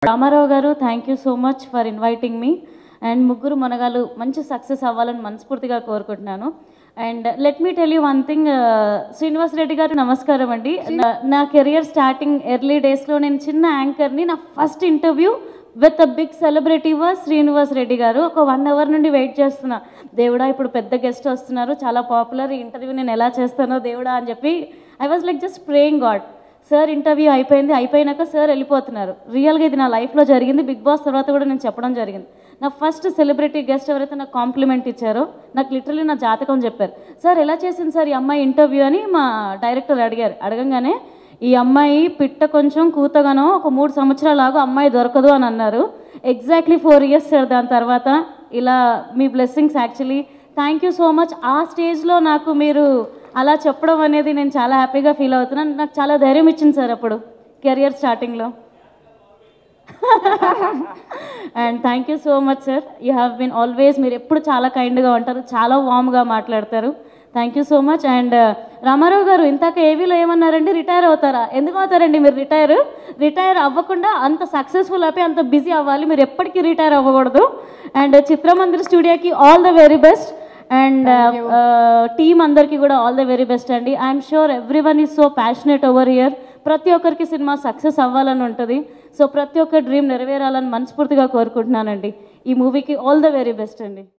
Ramarao garu thank you so much for inviting me and ముగ్గురు మనగాలు మంచి సక్సెస్ అవ్వాలని మనస్ఫూర్తిగా కోరుకుంటున్నాను and let me tell you one thing Srinivas Reddy garu నమస్కారం అండి నా- నా కెరియర్ స్టార్టింగ్ ఎర్లీ డేస్లో నేను చిన్న యాంకర్ని నా first interview with a big celebrity was Srinivas Reddy garu ఒక వన్ అవర్ నుండి వెయిట్ చేస్తున్నా దేవుడా ఇప్పుడు పెద్ద గెస్ట్ వస్తున్నారు చాలా పాపులర్ ఈ ఇంటర్వ్యూ నేను ఎలా చేస్తానో దేవుడా అని చెప్పి I was like just praying God sir interview అయిపోయింది అయిపోయినాక సార్ వెళ్ళిపోతున్నారు రియల్గా ఇది నా లైఫ్లో జరిగింది బిగ్ బాస్ తర్వాత కూడా నేను చెప్పడం జరిగింది నా ఫస్ట్ సెలబ్రిటీ గెస్ట్ ఎవరైతే నాకు కాంప్లిమెంట్ ఇచ్చారో నాకు లిటరలీ నా జాతకం చెప్పారు సార్ ఎలా చేసింది సార్ ఈ అమ్మాయి ఇంటర్వ్యూ అని మా డైరెక్టర్ అడిగారు అడగంగానే ఈ అమ్మాయి పిట్ట కొంచెం కూతగానో ఒక మూడు సంవత్సరాలాగా అమ్మాయి దొరకదు అని అన్నారు ఎగ్జాక్ట్లీ ఫోర్ ఇయర్స్ సార్ దాని తర్వాత ఇలా మీ blessings actually thank you so much ఆ స్టేజ్లో నాకు మీరు అలా చెప్పడం అనేది నేను చాలా హ్యాపీగా ఫీల్ అవుతున్నాను నాకు చాలా ధైర్యం ఇచ్చింది సార్ అప్పుడు కెరియర్ స్టార్టింగ్లో and thank you so much sir you have been always మీరు ఎప్పుడు చాలా కైండ్గా ఉంటారు చాలా వామ్గా మాట్లాడతారు thank you so much and Ramarao garu ఇంతాక ఏవీలో ఏమన్నారండి రిటైర్ అవుతారా ఎందుకు అవుతారండి మీరు రిటైర్ రిటైర్ అవ్వకుండా అంత సక్సెస్ఫుల్ అయిపోయి అంత బిజీ అవ్వాలి మీరు ఎప్పటికీ రిటైర్ అవ్వకూడదు అండ్ చిత్రమందిర్ స్టూడియోకి all the very best and team అందరికీ కూడా ఆల్ ద వెరీ బెస్ట్ అండి I'm sure everyone is so passionate over year ప్రతి ఒక్కరికి సినిమా సక్సెస్ అవ్వాలని ఉంటుంది సో ప్రతి ఒక్క డ్రీమ్ నెరవేరాలని మనస్ఫూర్తిగా కోరుకుంటున్నానండి ఈ మూవీకి ఆల్ ద వెరీ బెస్ట్ అండి